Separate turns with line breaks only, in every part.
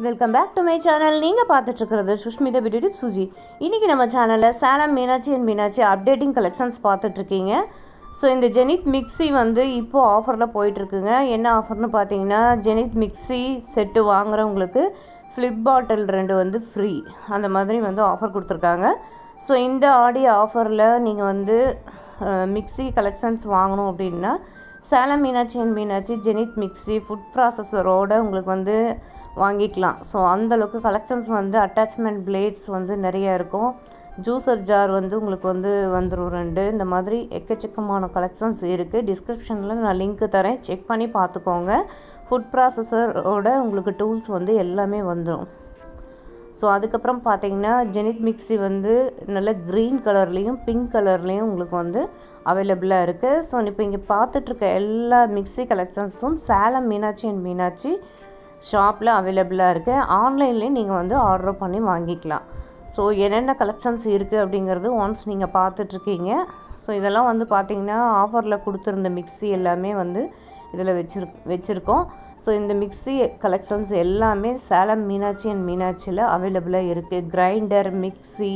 welcome back to my channel நீங்கள் பார்த்துட்ருக்கிறது Sushmita beauty Suji இன்றைக்கி நம்ம சேனலில் Salem Meenakshi and Meenakshi updating collections பார்த்துட்ருக்கீங்க ஸோ இந்த ஜெனித் மிக்ஸி வந்து இப்போது ஆஃபரில் போயிட்டுருக்குங்க என்ன ஆஃபர்னு பார்த்தீங்கன்னா ஜெனித் மிக்ஸி செட்டு வாங்குறவங்களுக்கு ஃப்ளிப் பாட்டில் ரெண்டு வந்து ஃப்ரீ அந்த மாதிரி வந்து ஆஃபர் கொடுத்துருக்காங்க ஸோ இந்த ஆடி ஆஃபரில் நீங்கள் வந்து மிக்ஸி கலெக்ஷன்ஸ் வாங்கணும் அப்படின்னா Salem Meenakshi and Meenakshi Zenith mixie food ப்ராசஸரோட உங்களுக்கு வந்து வாங்கிக்கலாம் ஸோ அந்தளவுக்கு கலெக்ஷன்ஸ் வந்து அட்டாச்மெண்ட் பிளேட்ஸ் வந்து நிறைய இருக்கும் ஜூஸர் ஜார் வந்து உங்களுக்கு வந்து வந்துடும் ரெண்டு இந்த மாதிரி எக்கச்சக்கமான கலெக்ஷன்ஸ் இருக்குது டிஸ்கிரிப்ஷனில் நான் லிங்க்கு தரேன் செக் பண்ணி பார்த்துக்கோங்க ஃபுட் ப்ராசஸரோட உங்களுக்கு டூல்ஸ் வந்து எல்லாமே வந்துடும் ஸோ அதுக்கப்புறம் பார்த்தீங்கன்னா ஜெனித் மிக்ஸி வந்து நல்ல க்ரீன் கலர்லேயும் பிங்க் கலர்லேயும் உங்களுக்கு வந்து அவைலபிளாக இருக்குது ஸோ இப்போ இங்கே பார்த்துட்ருக்க எல்லா மிக்ஸி கலெக்ஷன்ஸும் சேலம் மீனாட்சி அண்ட் மீனாட்சி ஷாப்பில் அவைலபிளாக இருக்குது ஆன்லைன்லேயும் நீங்கள் வந்து ஆர்டர் பண்ணி வாங்கிக்கலாம் ஸோ என்னென்ன கலெக்ஷன்ஸ் இருக்குது அப்படிங்கிறது ஒன்ஸ் நீங்கள் பார்த்துட்ருக்கீங்க ஸோ இதெல்லாம் வந்து பார்த்தீங்கன்னா ஆஃபரில் கொடுத்துருந்த மிக்ஸி எல்லாமே வந்து இதில் வச்சிரு வச்சுருக்கோம் ஸோ இந்த மிக்ஸி கலெக்ஷன்ஸ் எல்லாமே சேலம் மீனாட்சி அண்ட் மீனாட்சியில் அவைலபிளாக இருக்குது கிரைண்டர் மிக்ஸி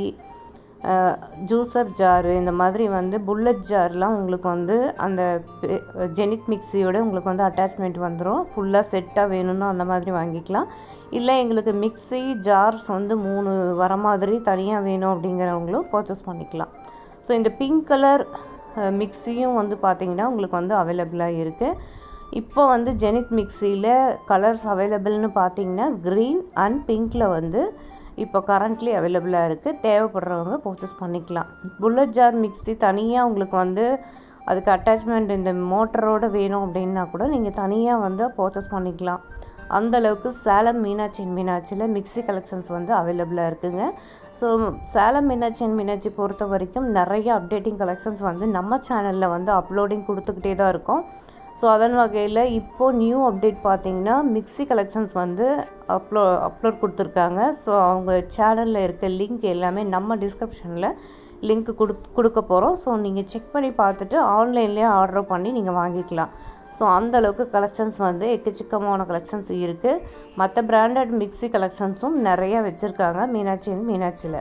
ஜூஸர் ஜாரு இந்த மாதிரி வந்து புல்லட் ஜார்லாம் உங்களுக்கு வந்து அந்த ஜெனிக் மிக்ஸியோட உங்களுக்கு வந்து அட்டாச்மெண்ட் வந்துடும் ஃபுல்லாக செட்டாக வேணும்னா அந்த மாதிரி வாங்கிக்கலாம் இல்லை எங்களுக்கு மிக்ஸி ஜார்ஸ் வந்து மூணு வர மாதிரி தனியாக வேணும் அப்படிங்கிறவங்களும் பர்ச்சேஸ் பண்ணிக்கலாம் ஸோ இந்த பிங்க் கலர் மிக்ஸியும் வந்து பார்த்திங்கன்னா உங்களுக்கு வந்து அவைலபிளாக இருக்குது இப்போ வந்து ஜெனித் மிக்ஸியில் கலர்ஸ் அவைலபிள்னு பார்த்தீங்கன்னா க்ரீன் அண்ட் பிங்க்கில் வந்து இப்போ கரண்ட்லி அவைலபிளாக இருக்குது தேவைப்படுறவங்க பர்ச்சேஸ் பண்ணிக்கலாம் புல்லட் ஜார் மிக்ஸி தனியாக உங்களுக்கு வந்து அதுக்கு அட்டாச்மெண்ட் இந்த மோட்டரோடு வேணும் அப்படின்னா கூட நீங்கள் தனியாக வந்து பர்ச்சேஸ் பண்ணிக்கலாம் அந்த அளவுக்கு சேலம் மீனாட்சி அண்ட் மீனாட்சியில் மிக்ஸி கலெக்ஷன்ஸ் வந்து அவைலபிளாக இருக்குங்க ஸோ சேலம் மீனாட்சி அண்ட் மீனாட்சி பொறுத்த வரைக்கும் நிறைய அப்டேட்டிங் கலெக்ஷன்ஸ் வந்து நம்ம சேனலில் வந்து அப்லோடிங் கொடுத்துக்கிட்டே தான் இருக்கும் ஸோ அதன் வகையில் இப்போது நியூ அப்டேட் பார்த்தீங்கன்னா மிக்ஸி கலெக்ஷன்ஸ் வந்து அப்லோ அப்லோட் கொடுத்துருக்காங்க ஸோ அவங்க சேனலில் இருக்க லிங்க் எல்லாமே நம்ம டிஸ்கிரிப்ஷனில் லிங்க் கொடு கொடுக்க போகிறோம் ஸோ நீங்கள் செக் பண்ணி பார்த்துட்டு ஆன்லைன்லேயே ஆர்டர் பண்ணி நீங்கள் வாங்கிக்கலாம் ஸோ அந்த அளவுக்கு கலெக்ஷன்ஸ் வந்து எக்கச்சக்கமான கலெக்ஷன்ஸ் இருக்குது மற்ற பிராண்டட் மிக்ஸி கலெக்ஷன்ஸும் நிறையா வச்சுருக்காங்க மீனாட்சி மீனாட்சியில்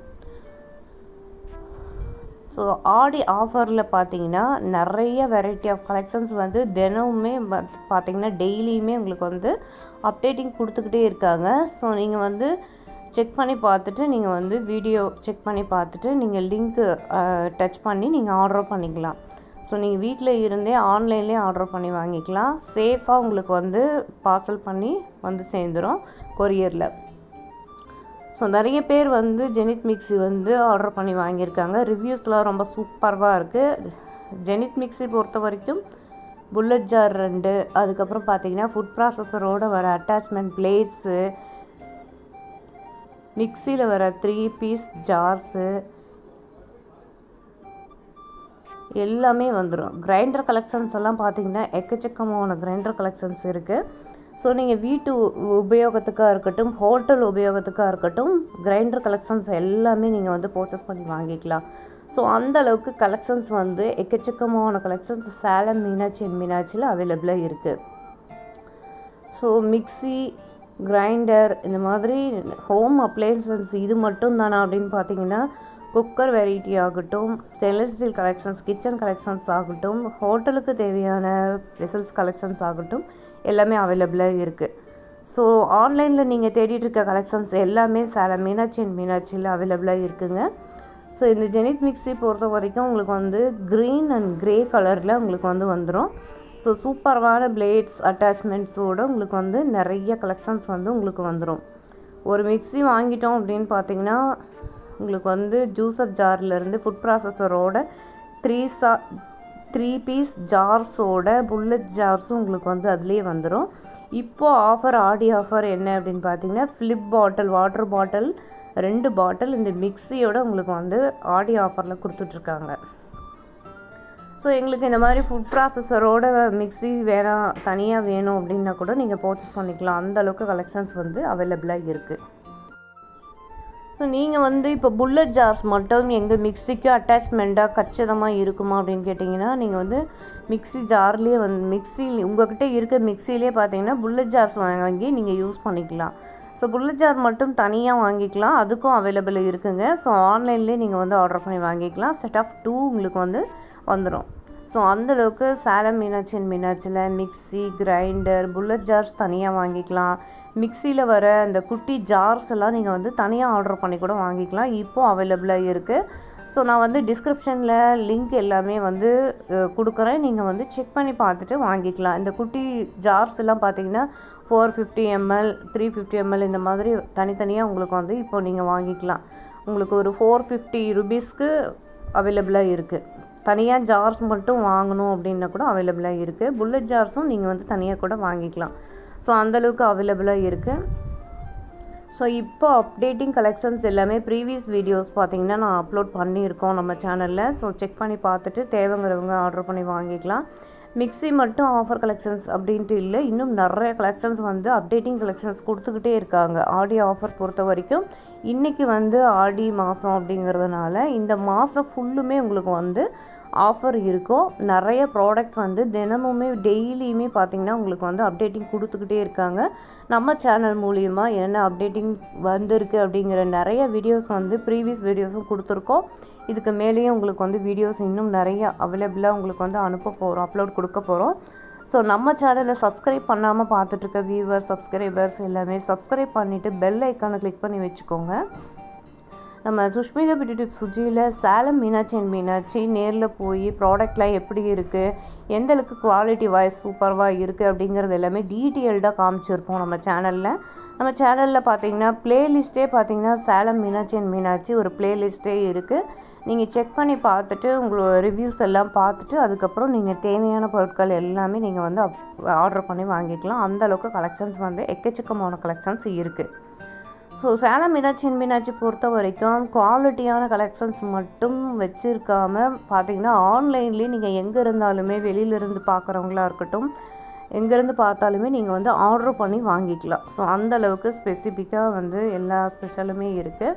ஸோ ஆடி ஆஃபரில் பார்த்தீங்கன்னா நிறைய வெரைட்டி ஆஃப் கலெக்ஷன்ஸ் வந்து தினமுமே பார்த்தீங்கன்னா டெய்லியுமே உங்களுக்கு வந்து அப்டேட்டிங் கொடுத்துக்கிட்டே இருக்காங்க ஸோ நீங்கள் வந்து செக் பண்ணி பார்த்துட்டு நீங்கள் வந்து வீடியோ செக் பண்ணி பார்த்துட்டு நீங்கள் லிங்க்கு டச் பண்ணி நீங்கள் ஆர்டர் பண்ணிக்கலாம் ஸோ நீங்கள் வீட்டில் இருந்தே ஆன்லைன்லேயே ஆர்டர் பண்ணி வாங்கிக்கலாம் சேஃபாக உங்களுக்கு வந்து பார்சல் பண்ணி வந்து சேர்ந்துடும் கொரியரில் ஸோ நிறைய பேர் வந்து ஜெனித் மிக்ஸி வந்து ஆர்டர் பண்ணி வாங்கியிருக்காங்க ரிவ்யூஸ்லாம் ரொம்ப சூப்பராக இருக்குது ஜெனித் மிக்ஸி பொறுத்த வரைக்கும் புல்லட் ஜார் ரெண்டு அதுக்கப்புறம் பார்த்தீங்கன்னா ஃபுட் ப்ராசஸரோடு வர அட்டாச்மெண்ட் பிளேட்ஸு மிக்சியில் வர த்ரீ பீஸ் ஜார்ஸு எல்லாமே வந்துடும் கிரைண்டர் கலெக்ஷன்ஸ் எல்லாம் பார்த்தீங்கன்னா எக்கச்சக்கமான கிரைண்டர் கலெக்ஷன்ஸ் இருக்குது ஸோ நீங்கள் வீட்டு உபயோகத்துக்காக இருக்கட்டும் ஹோட்டல் உபயோகத்துக்காக இருக்கட்டும் கிரைண்டர் கலெக்ஷன்ஸ் எல்லாமே நீங்கள் வந்து பர்ச்சேஸ் பண்ணி வாங்கிக்கலாம் ஸோ அந்த அளவுக்கு கலெக்ஷன்ஸ் வந்து எக்கச்சக்கமான கலெக்ஷன்ஸ் சேலம் மீனாட்சி அண்ட் மீனாட்சியில் அவைலபிளாக இருக்குது ஸோ மிக்சி கிரைண்டர் இந்த மாதிரி ஹோம் அப்ளையன்சஸ் இது மட்டும் தானா அப்படின்னு பார்த்தீங்கன்னா குக்கர் வெரைட்டி ஆகட்டும் stainless steel collections kitchen collections ஆகட்டும் ஹோட்டலுக்கு தேவையான வெசல்ஸ் கலெக்ஷன்ஸ் ஆகட்டும் எல்லாமே அவைலபிளாக இருக்குது ஸோ ஆன்லைனில் நீங்கள் தேடிட்டு இருக்க கலெக்ஷன்ஸ் எல்லாமே சேலம் மீனாட்சி அண்ட் மீனாட்சியில் அவைலபிளாக இருக்குங்க ஸோ இந்த ஜெனித் மிக்ஸி பொறுத்த வரைக்கும் உங்களுக்கு வந்து க்ரீன் அண்ட் க்ரே கலரில் உங்களுக்கு வந்து வந்துடும் ஸோ சூப்பரான பிளேட்ஸ் அட்டாச்மெண்ட்ஸோடு உங்களுக்கு வந்து நிறைய கலெக்ஷன்ஸ் வந்து உங்களுக்கு வந்துடும் ஒரு மிக்ஸி வாங்கிட்டோம் அப்படின்னு பார்த்தீங்கன்னா உங்களுக்கு வந்து ஜூஸர் ஜார்லேருந்து ஃபுட் ப்ராசஸரோட த்ரீ சா த்ரீ பீஸ் ஜார்ஸோட புல்லட் ஜார்ஸும் உங்களுக்கு வந்து அதுலேயே வந்துடும் இப்போது ஆஃபர் ஆடி ஆஃபர் என்ன அப்படின்னு பார்த்தீங்கன்னா ஃப்ளிப் பாட்டில் வாட்டர் பாட்டில் ரெண்டு பாட்டில் இந்த மிக்ஸியோட உங்களுக்கு வந்து ஆடி ஆஃபரில் கொடுத்துட்ருக்காங்க ஸோ எங்களுக்கு இந்த மாதிரி ஃபுட் ப்ராசஸரோட மிக்ஸி வேணாம் தனியாக வேணும் அப்படின்னா கூட நீங்கள் பர்ச்சேஸ் பண்ணிக்கலாம் அந்த அளவுக்கு கலெக்ஷன்ஸ் வந்து அவைலபிளாக இருக்குது ஸோ நீங்கள் வந்து இப்போ புல்லட் ஜார்ஸ் மட்டும் எங்கள் மிக்ஸிக்கு அட்டாச்மெண்ட்டாக கச்சிதமாக இருக்குமா அப்படின்னு கேட்டிங்கன்னா நீங்கள் வந்து மிக்ஸி ஜார்லேயே வந்து மிக்ஸி உங்கள்கிட்ட இருக்க மிக்ஸிலே பார்த்தீங்கன்னா புல்லட் ஜார்ஸ் வாங்கி நீங்கள் யூஸ் பண்ணிக்கலாம் ஸோ ஸோ புல்லட் ஜார் மட்டும் தனியாக வாங்கிக்கலாம் அதுக்கும் அவைலபிள் இருக்குங்க ஸோ ஆன்லைன்லேயே நீங்கள் வந்து ஆர்டர் பண்ணி வாங்கிக்கலாம் செட் ஆஃப் டூ உங்களுக்கு வந்து வந்துடும் ஸோ அந்தளவுக்கு சேலம் மீனாட்சி அண்ட் மீனாட்சியில் மிக்ஸி கிரைண்டர் புல்லட் ஜார்ஸ் தனியாக வாங்கிக்கலாம் மிக்சியில் வர அந்த குட்டி ஜார்ஸ் எல்லாம் நீங்கள் வந்து தனியாக ஆர்டர் பண்ணி கூட வாங்கிக்கலாம் இப்போது அவைலபிளாக இருக்குது ஸோ நான் வந்து டிஸ்கிரிப்ஷனில் லிங்க் எல்லாமே வந்து அஹ், கொடுக்குறேன் நீங்கள் வந்து செக் பண்ணி பார்த்துட்டு வாங்கிக்கலாம் இந்த குட்டி ஜார்ஸ் எல்லாம் பார்த்தீங்கன்னா four fifty ML three fifty ML இந்த மாதிரி தனித்தனியாக உங்களுக்கு வந்து இப்போ நீங்கள் வாங்கிக்கலாம் உங்களுக்கு ஒரு ஃபோர் ஃபிஃப்டி ருபீஸ்க்கு அவைலபிளாக இருக்குது தனியாக ஜார்ஸ் மட்டும் வாங்கணும் அப்படின்னா கூட அவைலபிளாக இருக்குது புல்லட் ஜார்ஸும் நீங்கள் வந்து தனியாக கூட வாங்கிக்கலாம் ஸோ அந்தளவுக்கு அவைலபிளாக இருக்குது ஸோ இப்போ அப்டேட்டிங் கலெக்ஷன்ஸ் எல்லாமே ப்ரீவியஸ் வீடியோஸ் பார்த்தீங்கன்னா நான் அப்லோட் பண்ணியிருக்கோம் நம்ம சேனலில் ஸோ செக் பண்ணி பார்த்துட்டு தேவைங்கிறவங்க ஆர்டர் பண்ணி வாங்கிக்கலாம் மிக்ஸி மட்டும் ஆஃபர் கலெக்ஷன்ஸ் அப்படின்ட்டு இல்லை இன்னும் நிறைய கலெக்ஷன்ஸ் வந்து அப்டேட்டிங் கலெக்ஷன்ஸ் கொடுத்துக்கிட்டே இருக்காங்க ஆடி ஆஃபர் பொறுத்த வரைக்கும் இன்றைக்கி வந்து ஆடி மாதம் அப்படிங்கிறதுனால இந்த மாதம் ஃபுல்லுமே உங்களுக்கு வந்து ஆஃபர் இருக்கும் நிறைய ப்ராடக்ட் வந்து தினமுமே டெய்லியுமே பார்த்தீங்கன்னா உங்களுக்கு வந்து அப்டேட்டிங் கொடுத்துக்கிட்டே இருக்காங்க நம்ம சேனல் மூலியமா என்ன அப்டேட்டிங் வந்திருக்கு அப்படிங்கிற நிறைய வீடியோஸ் வந்து ப்ரீவியஸ் வீடியோஸும் கொடுத்துருக்கோம் இதுக்கு மேலேயும் உங்களுக்கு வந்து வீடியோஸ் இன்னும் நிறைய அவைலபிளாக உங்களுக்கு வந்து அனுப்ப போகிறோம் அப்லோட் கொடுக்க போகிறோம் ஸோ நம்ம சேனலை சப்ஸ்கிரைப் பண்ணாமல் பார்த்துட்ருக்க வியூவர்ஸ் சப்ஸ்கிரைபர்ஸ் எல்லாமே சப்ஸ்கிரைப் பண்ணிவிட்டு பெல் ஐக்கானை கிளிக் பண்ணி வச்சுக்கோங்க நம்ம சுஷ்மிதா பியூட்டி டிப் சுஜியில் சேலம் மீனாட்சி அண்ட் மீனாட்சி நேரில் போய் ப்ராடக்ட்லாம் எப்படி இருக்குது எந்த அளவுக்கு குவாலிட்டி வைஸ் சூப்பர்வாக இருக்குது அப்படிங்கிறது எல்லாமே டீட்டெயில்டாக காமிச்சிருப்போம் நம்ம சேனலில் நம்ம சேனலில் பார்த்தீங்கன்னா பிளேலிஸ்ட்டே பார்த்தீங்கன்னா சேலம் மீனாட்சி அண்ட் மீனாட்சி ஒரு பிளேலிஸ்ட்டே இருக்குது நீங்கள் செக் பண்ணி பார்த்துட்டு உங்களோட ரிவ்யூஸ் எல்லாம் பார்த்துட்டு அதுக்கப்புறம் நீங்கள் தேவையான பொருட்கள் எல்லாமே நீங்கள் வந்து ஆர்டர் பண்ணி வாங்கிக்கலாம் அந்த அளவுக்கு கலெக்ஷன்ஸ் வந்து எக்கச்சக்கமான கலெக்ஷன்ஸ் இருக்குது ஸோ சேலம் மீனாட்சி அண்ட் மீனாட்சி பொறுத்த வரைக்கும் குவாலிட்டியான கலெக்ஷன்ஸ் மட்டும் வச்சுருக்காம பார்த்தீங்கன்னா ஆன்லைன்லேயே நீங்கள் எங்கே இருந்தாலுமே வெளியிலேருந்து பார்க்குறவங்களா இருக்கட்டும் எங்கேருந்து பார்த்தாலுமே நீங்கள் வந்து ஆர்டர் பண்ணி வாங்கிக்கலாம் ஸோ அந்த அளவுக்கு ஸ்பெசிஃபிக்காக வந்து எல்லா ஸ்பெஷலுமே இருக்குது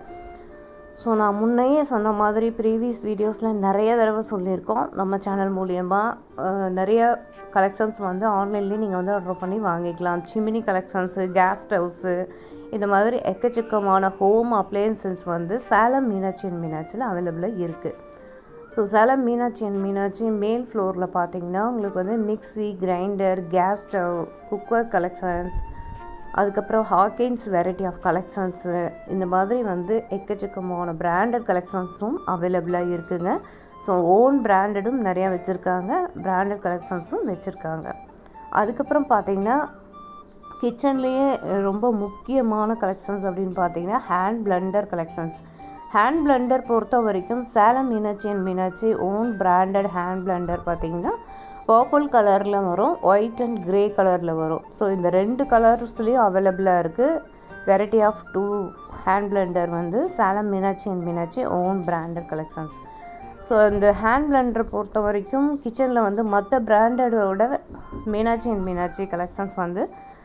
ஸோ நான் முன்னையே சொன்ன மாதிரி ப்ரீவியஸ் வீடியோஸில் நிறைய தடவை சொல்லியிருக்கோம் நம்ம சேனல் மூலியமாக நிறைய கலெக்ஷன்ஸ் வந்து ஆன்லைன்லேயே நீங்கள் வந்து ஆர்டர் பண்ணி வாங்கிக்கலாம் சிமினி கலெக்ஷன்ஸு கேஸ் ஸ்டவ்ஸு இந்த மாதிரி எக்கச்சக்கமான ஹோம் அப்ளையன்சஸ் வந்து சேலம் மீனாட்சி அண்ட் மீனாட்சியில் அவைலபிளாக இருக்குது ஸோ சேலம் மீனாட்சி அண்ட் மீனாட்சி மேல் ஃப்ளோரில் பார்த்தீங்கன்னா உங்களுக்கு வந்து mixie grinder gas stove cooker collections அதுக்கப்புறம் ஹாக்கின்ஸ் வெரைட்டி ஆஃப் கலெக்ஷன்ஸு இந்த மாதிரி வந்து எக்கச்சக்கமான பிராண்டட் கலெக்ஷன்ஸும் அவைலபிளாக இருக்குங்க ஸோ ஓன் பிராண்டடும் நிறையா வச்சுருக்காங்க பிராண்டட் கலெக்ஷன்ஸும் வச்சுருக்காங்க அதுக்கப்புறம் பார்த்தீங்கன்னா கிச்சன்லேயே ரொம்ப முக்கியமான கலெக்ஷன்ஸ் அப்படின்னு பார்த்தீங்கன்னா hand blender collections hand blender பொறுத்த வரைக்கும் Salem Meenakshi and Meenakshi own branded hand blender பார்த்தீங்கன்னா பர்பிள் கலரில் வரும் ஒயிட் அண்ட் கிரே கலரில் வரும் ஸோ இந்த ரெண்டு கலர்ஸ்லேயும் அவைலபிளாக இருக்குது variety of two hand blender வந்து Salem Meenakshi and Meenakshi own branded collections so இந்த ஹேண்ட் பிளண்டர் பொறுத்த வரைக்கும் கிச்சனில் வந்து மற்ற பிராண்டடோட மீனாட்சி அண்ட் மீனாட்சி கலெக்ஷன்ஸ் வந்து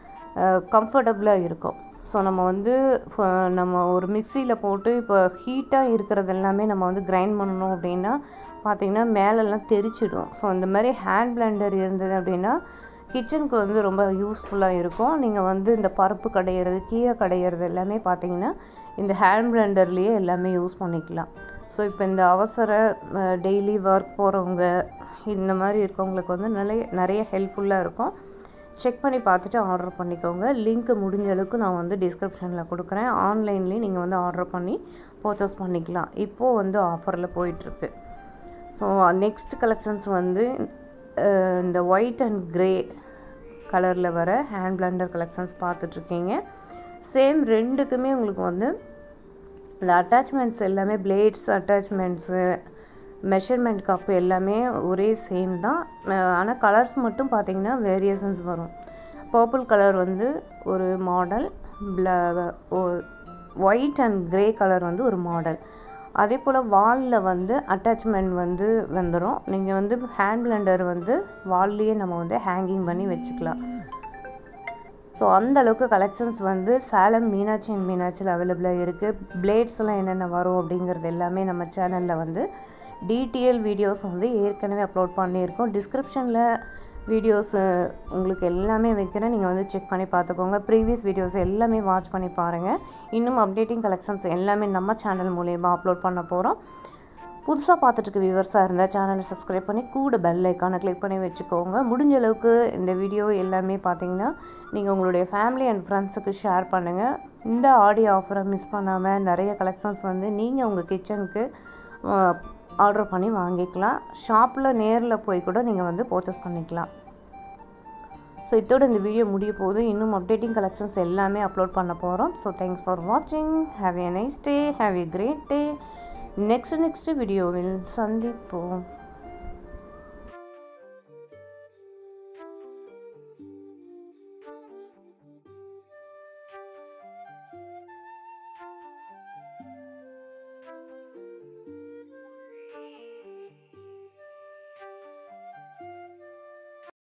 கம்ஃபர்டபுளாக இருக்கும் ஸோ நம்ம வந்து ஃப- நம்ம ஒரு மிக்சியில் போட்டு இப்போ ஹீட்டாக இருக்கிறது எல்லாமே நம்ம வந்து கிரைண்ட் பண்ணணும் அப்படின்னா பார்த்திங்கன்னா மேலெல்லாம் தெரிச்சிடும் ஸோ இந்த மாதிரி ஹேண்ட் பிளெண்டர் இருந்தது அப்படின்னா கிச்சனுக்கு வந்து ரொம்ப யூஸ்ஃபுல்லாக இருக்கும் நீங்கள் வந்து இந்த பருப்பு கடையிறது கீரை கடையிறது எல்லாமே பார்த்தீங்கன்னா இந்த ஹேண்ட் பிளெண்டர்லேயே எல்லாமே யூஸ் பண்ணிக்கலாம் ஸோ இப்போ இந்த அவசர டெய்லி ஒர்க் போகிறவங்க இந்த மாதிரி இருக்கவங்களுக்கு வந்து நிறைய நிறைய ஹெல்ப்ஃபுல்லாக இருக்கும் செக் பண்ணி பார்த்துட்டு ஆர்டர் பண்ணிக்கோங்க லிங்க் முடிஞ்ச அளவுக்கு நான் வந்து டிஸ்கிரிப்ஷனில் கொடுக்குறேன் ஆன்லைன்லேயே நீங்கள் வந்து ஆர்டர் பண்ணி பர்ச்சேஸ் பண்ணிக்கலாம் இப்போது வந்து ஆஃபரில் போயிட்டுருக்கு ஸோ நெக்ஸ்ட் கலெக்ஷன்ஸ் வந்து அஹ், இந்த ஒயிட் அண்ட் கிரே கலரில் வர ஹேண்ட் பிளண்டர் கலெக்ஷன்ஸ் பார்த்துட்ருக்கீங்க சேம் ரெண்டுக்குமே உங்களுக்கு வந்து இந்த அட்டாச்மெண்ட்ஸ் எல்லாமே பிளேட்ஸ் அட்டாச்மெண்ட்ஸு மெஷர்மெண்ட் கப்பு எல்லாமே ஒரே சேம் தான் ஆனால் கலர்ஸ் மட்டும் பார்த்தீங்கன்னா வேரியேஷன்ஸ் வரும் பர்பிள் கலர் வந்து ஒரு model white and grey colour வந்து ஒரு மாடல் அதே போல் வாலில் வந்து அட்டாச்மெண்ட் வந்து வந்துடும் நீங்கள் வந்து ஹேண்ட் பிளண்டர் வந்து வால்லையே நம்ம வந்து ஹேங்கிங் பண்ணி வச்சுக்கலாம் ஸோ அந்த அளவுக்கு கலெக்ஷன்ஸ் வந்து சேலம் மீனாட்சி அண்ட் மீனாட்சியில் அவைலபிளாக இருக்குது பிளேட்ஸ் எல்லாம் என்னென்ன வரும் அப்படிங்கிறது எல்லாமே நம்ம சேனலில் வந்து டிடிஎல் வீடியோஸ் வந்து ஏற்கனவே அப்லோட் பண்ணியிருக்கோம் டிஸ்கிரிப்ஷனில் வீடியோஸ் உங்களுக்கு எல்லாமே வைக்கிறேன் நீங்கள் வந்து செக் பண்ணி பார்த்துக்கோங்க ப்ரீவியஸ் வீடியோஸ் எல்லாமே வாட்ச் பண்ணி பாருங்கள் இன்னும் அப்டேட்டிங் கலெக்ஷன்ஸ் எல்லாமே நம்ம சேனல் மூலயமா அப்லோட் பண்ண போகிறோம் புதுசாக பார்த்துட்டு வியூவர்ஸாக இருந்தால் சேனலை சப்ஸ்கிரைப் பண்ணி கூட பெல் ஐக்கானை கிளிக் பண்ணி வச்சுக்கோங்க முடிஞ்ச அளவுக்கு இந்த வீடியோ எல்லாமே பார்த்தீங்கன்னா நீங்கள் உங்களுடைய ஃபேமிலி அண்ட் ஃப்ரெண்ட்ஸுக்கு ஷேர் பண்ணுங்கள் இந்த ஆடியோ ஆஃபரை மிஸ் பண்ணாமல் நிறைய கலெக்ஷன்ஸ் வந்து நீங்கள் உங்கள் கிச்சனுக்கு ஆர்டர் பண்ணி வாங்கிக்கலாம் ஷாப்பில் நேரில் போய் கூட நீங்கள் வந்து பர்ச்சேஸ் பண்ணிக்கலாம் ஸோ இதோட இந்த வீடியோ முடிய போகுது இன்னும் அப்டேட்டிங் கலெக்ஷன்ஸ் எல்லாமே அப்லோட் பண்ண போகிறோம் ஸோ தேங்க்ஸ் ஃபார் வாட்சிங் have a nice day have a great day next next வீடியோவில் சந்திப்போம்